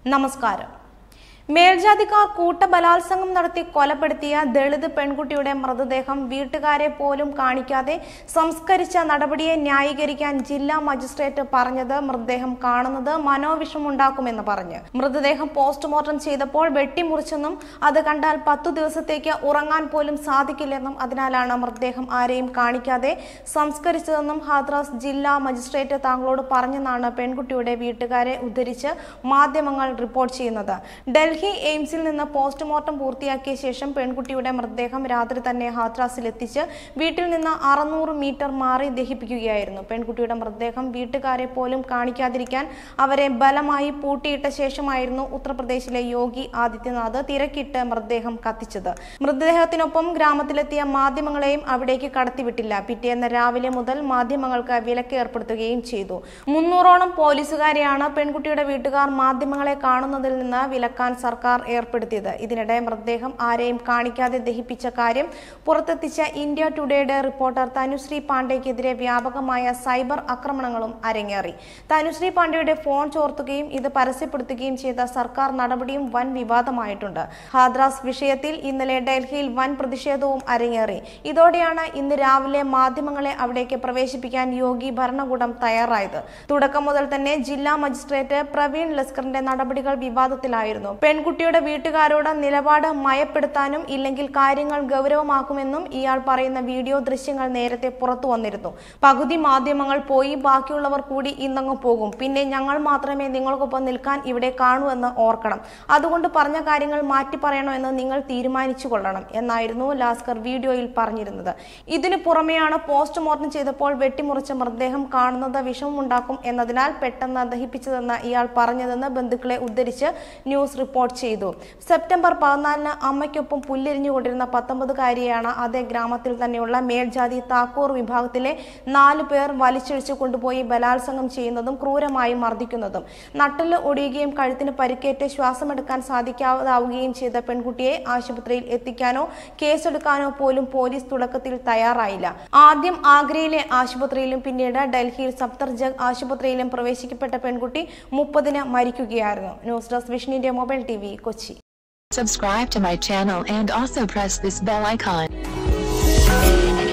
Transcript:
നമസ്കാരം മേൽജാതിക്കാർ കൂട്ടബലാത്സംഗം നടത്തി കൊലപ്പെടുത്തിയ ദളിത് പെൺകുട്ടിയുടെ മൃതദേഹം വീട്ടുകാരെ പോലും കാണിക്കാതെ സംസ്കരിച്ച നടപടിയെ ന്യായീകരിക്കാൻ ജില്ലാ മജിസ്ട്രേറ്റ് പറഞ്ഞത് മൃതദേഹം കാണുന്നത് മനോവിഷമുണ്ടാക്കുമെന്ന് പറഞ്ഞ് മൃതദേഹം പോസ്റ്റ്മോർട്ടം ചെയ്തപ്പോൾ വെട്ടിമുറിച്ചെന്നും അത് കണ്ടാൽ പത്തു ദിവസത്തേക്ക് ഉറങ്ങാൻ പോലും സാധിക്കില്ലെന്നും അതിനാലാണ് മൃതദേഹം ആരെയും കാണിക്കാതെ സംസ്കരിച്ചതെന്നും ഹാദ്രാസ് ജില്ലാ മജിസ്ട്രേറ്റ് താങ്കളോട് പറഞ്ഞെന്നാണ് പെൺകുട്ടിയുടെ വീട്ടുകാരെ ഉദ്ധരിച്ച് മാധ്യമങ്ങൾ റിപ്പോർട്ട് ചെയ്യുന്നത് ഡൽഹി എയിംസിൽ നിന്ന് പോസ്റ്റ്മോർട്ടം പൂർത്തിയാക്കിയ ശേഷം പെൺകുട്ടിയുടെ മൃതദേഹം രാത്രി തന്നെ ഹാത്രാസിൽ എത്തിച്ച് വീട്ടിൽ നിന്ന് അറുന്നൂറ് മീറ്റർ മാറി ദഹിപ്പിക്കുകയായിരുന്നു പെൺകുട്ടിയുടെ മൃതദേഹം വീട്ടുകാരെ പോലും കാണിക്കാതിരിക്കാൻ അവരെ ബലമായി പൂട്ടിയിട്ട ശേഷമായിരുന്നു ഉത്തർപ്രദേശിലെ യോഗി ആദിത്യനാഥ് തിരക്കിട്ട് മൃതദേഹം കത്തിച്ചത് മൃതദേഹത്തിനൊപ്പം ഗ്രാമത്തിലെത്തിയ മാധ്യമങ്ങളെയും അവിടേക്ക് കടത്തിവിട്ടില്ല പിറ്റേന്ന് രാവിലെ മുതൽ മാധ്യമങ്ങൾക്ക് വിലക്ക് ഏർപ്പെടുത്തുകയും ചെയ്തു മുന്നൂറോളം പോലീസുകാരെയാണ് പെൺകുട്ടിയുടെ വീട്ടുകാർ മാധ്യമങ്ങളെ കാണുന്നതിൽ നിന്ന് വിലക്കാൻ സർക്കാർ ഏർപ്പെടുത്തിയത് ഇതിനിടെ മൃതദേഹം ആരെയും കാണിക്കാതെ ദഹിപ്പിച്ച കാര്യം പുറത്തെത്തിച്ച ഇന്ത്യ ടുഡേയുടെ റിപ്പോർട്ടർ തനുശ്രീ പാണ്ഡെക്കെതിരെ വ്യാപകമായ സൈബർ ആക്രമണങ്ങളും അരങ്ങേറി തനുശ്രീ പാണ്ഡെയുടെ ഫോൺ ചോർത്തുകയും ഇത് പരസ്യപ്പെടുത്തുകയും ചെയ്ത സർക്കാർ നടപടിയും വൻ വിവാദമായിട്ടുണ്ട് ഹാദ്രാസ് വിഷയത്തിൽ ഇന്നലെ ഡൽഹിയിൽ വൻ പ്രതിഷേധവും അരങ്ങേറി ഇതോടെയാണ് ഇന്ന് രാവിലെ മാധ്യമങ്ങളെ അവിടേക്ക് പ്രവേശിപ്പിക്കാൻ യോഗി ഭരണകൂടം തയ്യാറായത് തുടക്കം മുതൽ തന്നെ ജില്ലാ മജിസ്ട്രേറ്റ് പ്രവീൺ ലസ്കറിന്റെ നടപടികൾ വിവാദത്തിലായിരുന്നു പെൺകുട്ടിയുടെ വീട്ടുകാരോട് നിലപാട് മയപ്പെടുത്താനും ഇല്ലെങ്കിൽ കാര്യങ്ങൾ ഗൗരവമാക്കുമെന്നും ഇയാൾ പറയുന്ന വീഡിയോ ദൃശ്യങ്ങൾ നേരത്തെ പുറത്തു വന്നിരുന്നു പകുതി മാധ്യമങ്ങൾ പോയി ബാക്കിയുള്ളവർ കൂടി ഇന്നങ്ങ് പോകും പിന്നെ ഞങ്ങൾ മാത്രമേ നിങ്ങൾക്കൊപ്പം നിൽക്കാൻ ഇവിടെ കാണൂ എന്ന് ഓർക്കണം അതുകൊണ്ട് പറഞ്ഞ കാര്യങ്ങൾ മാറ്റി പറയണമെന്ന് നിങ്ങൾ തീരുമാനിച്ചു കൊള്ളണം എന്നായിരുന്നു ലാസ്കർ വീഡിയോയിൽ പറഞ്ഞിരുന്നത് ഇതിനു പുറമെയാണ് പോസ്റ്റ്മോർട്ടം ചെയ്തപ്പോൾ വെട്ടിമുറിച്ച മൃതദേഹം കാണുന്നത് വിഷമമുണ്ടാക്കും എന്നതിനാൽ പെട്ടെന്ന് ദഹിപ്പിച്ചതെന്ന് ഇയാൾ പറഞ്ഞതെന്ന് ബന്ധുക്കളെ ഉദ്ധരിച്ച് ന്യൂസ് റിപ്പോർട്ട് ചെയ്തു സെപ്റ്റംബർ പതിനാലിന് അമ്മയ്ക്കൊപ്പം പുല്ലെരിഞ്ഞുകൊണ്ടിരുന്ന പത്തൊമ്പതുകാരിയാണ് അതേ ഗ്രാമത്തിൽ തന്നെയുള്ള മേൽജാതി താക്കൂർ വിഭാഗത്തിലെ നാലു പേർ വലിച്ചിഴിച്ചു കൊണ്ടുപോയി ബലാത്സംഗം ചെയ്യുന്നതും ക്രൂരമായി മർദ്ദിക്കുന്നതും നട്ടല് ഒടിയുകയും കഴുത്തിന് പരിക്കേറ്റ് ശ്വാസമെടുക്കാൻ സാധിക്കാതാവുകയും ചെയ്ത പെൺകുട്ടിയെ ആശുപത്രിയിൽ എത്തിക്കാനോ കേസെടുക്കാനോ പോലും പോലീസ് തുടക്കത്തിൽ തയ്യാറായില്ല ആദ്യം ആഗ്രയിലെ ആശുപത്രിയിലും പിന്നീട് ഡൽഹിയിൽ സഫ്തർജംഗ് ആശുപത്രിയിലും പ്രവേശിക്കപ്പെട്ട പെൺകുട്ടി മുപ്പതിന് മരിക്കുകയായിരുന്നു news desk Vishnu India mobile T V Kochi Subscribe to my channel and also press this bell icon.